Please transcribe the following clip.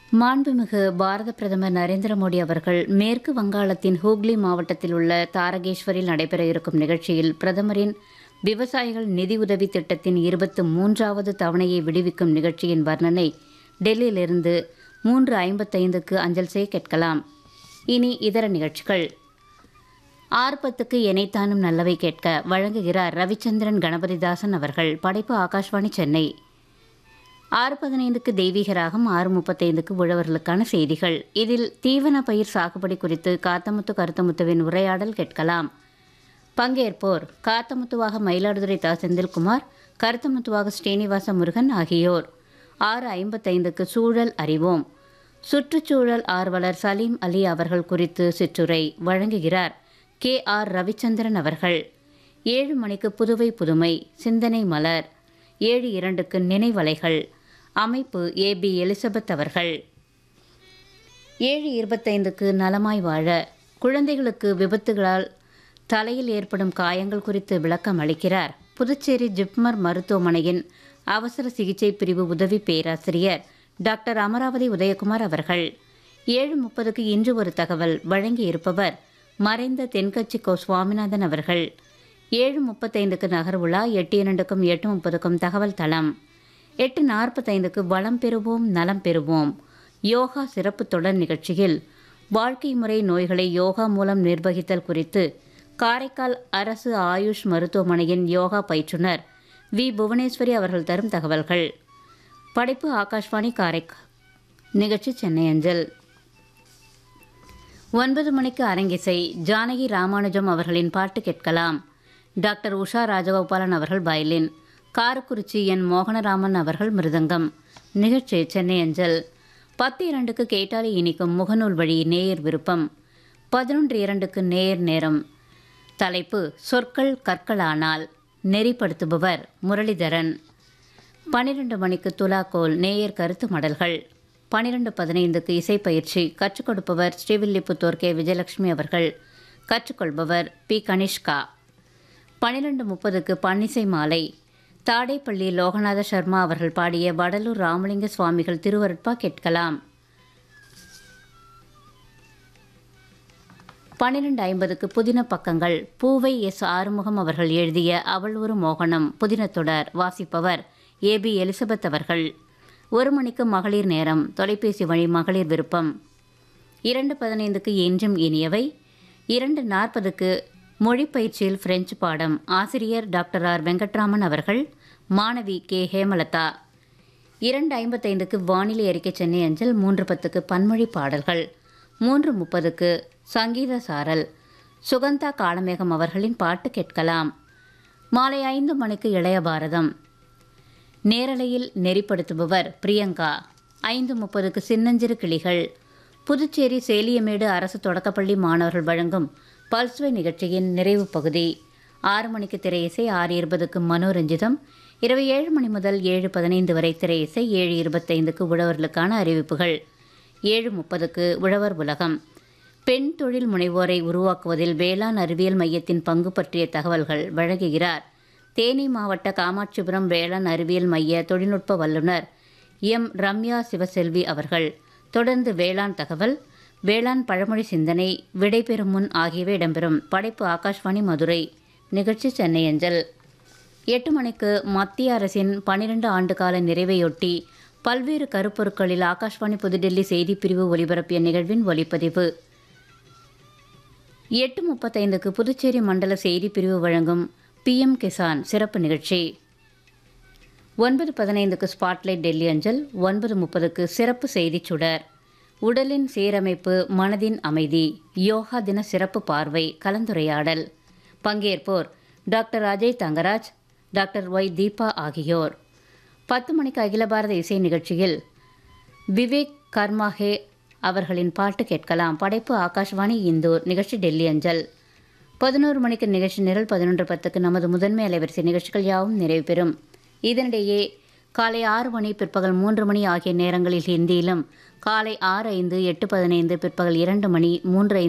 மாண்புமிகு பாரத பிரதமர் நரேந்திர மோடி அவர்கள் மேற்கு வங்காளத்தின் ஹூக்ளி மாவட்டத்தில் உள்ள தாரகேஸ்வரில் நடைபெற இருக்கும் நிகழ்ச்சியில் பிரதமரின் விவசாயிகள் நிதி உதவி திட்டத்தின் இருபத்து மூன்றாவது தவணையை விடுவிக்கும் நிகழ்ச்சியின் வர்ணனை டெல்லியிலிருந்து மூன்று ஐம்பத்தைந்துக்கு அஞ்சல் செய்ய கேட்கலாம் இனி இதர நிகழ்ச்சிகள் ஆறு பத்துக்கு எனைத்தானும் நல்லவை கேட்க வழங்குகிறார் ரவிச்சந்திரன் கணபதிதாசன் அவர்கள் படைப்பு ஆகாஷ்வாணி சென்னை ஆறு பதினைந்துக்கு தெய்வீக ராகம் ஆறு முப்பத்தைந்துக்கு உழவர்களுக்கான செய்திகள் இதில் தீவன பயிர் சாகுபடி குறித்து காத்தமுத்து கருத்தமுத்துவின் உரையாடல் கேட்கலாம் பங்கேற்போர் காத்தமுத்துவாக மயிலாடுதுறை தா செந்தில்குமார் கருத்தமுத்துவாக ஸ்ரீனிவாச முருகன் ஆகியோர் ஆறு ஐம்பத்தைந்துக்கு சூழல் அறிவோம் சுற்றுச்சூழல் ஆர்வலர் சலீம் அலி அவர்கள் குறித்து சிற்றுரை வழங்குகிறார் கே ஆர் ரவிச்சந்திரன் அவர்கள் ஏழு மணிக்கு புதுவை புதுமை சிந்தனை மலர் ஏழு இரண்டுக்கு நினைவலைகள் அமைப்பு ஏ பி எலிசபெத் அவர்கள் ஏழு இருபத்தைந்துக்கு நலமாய் வாழ குழந்தைகளுக்கு விபத்துகளால் தலையில் ஏற்படும் காயங்கள் குறித்து விளக்கம் அளிக்கிறார் புதுச்சேரி ஜிப்மர் மருத்துவமனையின் அவசர சிகிச்சை பிரிவு உதவி பேராசிரியர் டாக்டர் அமராவதி உதயகுமார் அவர்கள் ஏழு முப்பதுக்கு இன்று ஒரு தகவல் வழங்கியிருப்பவர் மறைந்த தென்கட்சி கோ சுவாமிநாதன் அவர்கள் ஏழு முப்பத்தைந்துக்கு நகர் உலா எட்டு இரண்டுக்கும் எட்டு முப்பதுக்கும் தகவல் தளம் எட்டு நாற்பத்தைந்துக்கு வளம் பெறுவோம் நலம் பெறுவோம் யோகா சிறப்பு தொடர் நிகழ்ச்சியில் வாழ்க்கை முறை நோய்களை யோகா மூலம் நிர்வகித்தல் குறித்து காரைக்கால் அரசு ஆயுஷ் மருத்துவமனையின் யோகா பயிற்றுனர் வி புவனேஸ்வரி அவர்கள் தரும் தகவல்கள் படைப்பு ஆகாஷ்வாணி காரைக்கால் நிகழ்ச்சி சென்னை அஞ்சல் ஒன்பது மணிக்கு அரங்கிசை ஜானகி ராமானுஜம் அவர்களின் பாட்டு கேட்கலாம் டாக்டர் உஷா ராஜகோபாலன் அவர்கள் வயலின் காரக்குறிச்சி என் மோகனராமன் அவர்கள் மிருதங்கம் நிகழ்ச்சி சென்னை அஞ்சல் பத்து இரண்டுக்கு கேட்டாலே இனிக்கும் முகநூல் வழி நேயர் விருப்பம் பதினொன்று இரண்டுக்கு நேயர் நேரம் தலைப்பு சொற்கள் கற்களானால் நெறிப்படுத்துபவர் முரளிதரன் பன்னிரண்டு மணிக்கு துலாக்கோல் நேயர் கருத்து மடல்கள் பன்னிரண்டு பதினைந்துக்கு இசைப்பயிற்சி கற்றுக் கொடுப்பவர் ஸ்ரீவில்லிபுத்தூர் கே விஜயலட்சுமி அவர்கள் கற்றுக்கொள்பவர் பி கனிஷ்கா பன்னிரண்டு முப்பதுக்கு பன்னிசை மாலை தாடைப்பள்ளி லோகநாத சர்மா அவர்கள் பாடிய வடலூர் ராமலிங்க சுவாமிகள் திருவருட்பா கேட்கலாம் பன்னிரண்டு ஐம்பதுக்கு புதின பக்கங்கள் பூவை எஸ் ஆறுமுகம் அவர்கள் எழுதிய அவள் ஒரு மோகனம் புதின தொடர் வாசிப்பவர் ஏ பி எலிசபெத் அவர்கள் ஒரு மணிக்கு மகளிர் நேரம் தொலைபேசி வழி மகளிர் விருப்பம் இரண்டு பதினைந்துக்கு என்றும் இனியவை இரண்டு நாற்பதுக்கு மொழி பயிற்சியில் பிரெஞ்சு பாடம் ஆசிரியர் டாக்டர் ஆர் வெங்கட்ராமன் அவர்கள் மாணவி கே ஹேமலதா இரண்டு ஐம்பத்தைந்துக்கு வானிலை அறிக்கை சென்னை அஞ்சல் மூன்று பத்துக்கு பன்மொழி பாடல்கள் மூன்று முப்பதுக்கு சங்கீத சாரல் சுகந்தா காளமேகம் அவர்களின் பாட்டு கேட்கலாம் மாலை ஐந்து மணிக்கு இளைய பாரதம் நேரலையில் நெறிப்படுத்துபவர் பிரியங்கா ஐந்து முப்பதுக்கு சின்னஞ்சிறு கிளிகள் புதுச்சேரி சேலியமேடு அரசு தொடக்கப்பள்ளி மாணவர்கள் வழங்கும் பல்ஸ்வே நிகழ்ச்சியின் நிறைவு பகுதி ஆறு மணிக்கு திரையிசை ஆறு இருபதுக்கு மனோரஞ்சிதம் இரவு ஏழு மணி முதல் ஏழு பதினைந்து வரை திரையிசை ஏழு இருபத்தைந்துக்கு உழவர்களுக்கான அறிவிப்புகள் ஏழு முப்பதுக்கு உழவர் உலகம் பெண் தொழில் முனைவோரை உருவாக்குவதில் வேளாண் அறிவியல் மையத்தின் பங்கு பற்றிய தகவல்கள் வழங்குகிறார் தேனி மாவட்ட காமாட்சிபுரம் வேளாண் அறிவியல் மைய தொழில்நுட்ப வல்லுநர் எம் ரம்யா சிவசெல்வி அவர்கள் தொடர்ந்து வேளாண் தகவல் வேளாண் பழமொழி சிந்தனை விடைபெறும் முன் ஆகியவை இடம்பெறும் படைப்பு ஆகாஷ்வாணி மதுரை நிகழ்ச்சி சென்னை அஞ்சல் எட்டு மணிக்கு மத்திய அரசின் பனிரெண்டு ஆண்டு கால நிறைவையொட்டி பல்வேறு கருப்பொருட்களில் ஆகாஷ்வாணி புதுடெல்லி செய்திப்பிரிவு ஒலிபரப்பிய நிகழ்வின் ஒலிப்பதிவு எட்டு முப்பத்தைந்துக்கு புதுச்சேரி மண்டல செய்திப்பிரிவு வழங்கும் பிஎம் கிசான் சிறப்பு நிகழ்ச்சி ஒன்பது பதினைந்துக்கு ஸ்பாட்லைட் டெல்லி அஞ்சல் ஒன்பது முப்பதுக்கு சிறப்பு செய்திச் சுடர் உடலின் சீரமைப்பு மனதின் அமைதி யோகா தின சிறப்பு பார்வை கலந்துரையாடல் பங்கேற்போர் doctor Ajay Thangaraj doctor Y Deepa ஆகியோர் பத்து மணிக்கு அகில பாரத இசை நிகழ்ச்சியில் விவேக் கர்மாஹே அவர்களின் பாட்டு கேட்கலாம் படைப்பு ஆகாஷ்வாணி இந்தூர் நிகழ்ச்சி டெல்லி அஞ்சல் பதினோரு மணிக்கு நிகழ்ச்சி நிரல் பதினொன்று பத்துக்கு நமது முதன்மை அலைவரிசை நிகழ்ச்சிகள் யாவும் நிறைவு பெறும் இதனிடையே காலை ஆறு மணி பிற்பகல் மூன்று மணி ஆகிய நேரங்களில் ஹிந்தியிலும் காலை ஆறு ஐந்து எட்டு பதினைந்து பிற்பகல் இரண்டு மணி மூன்று ஐந்து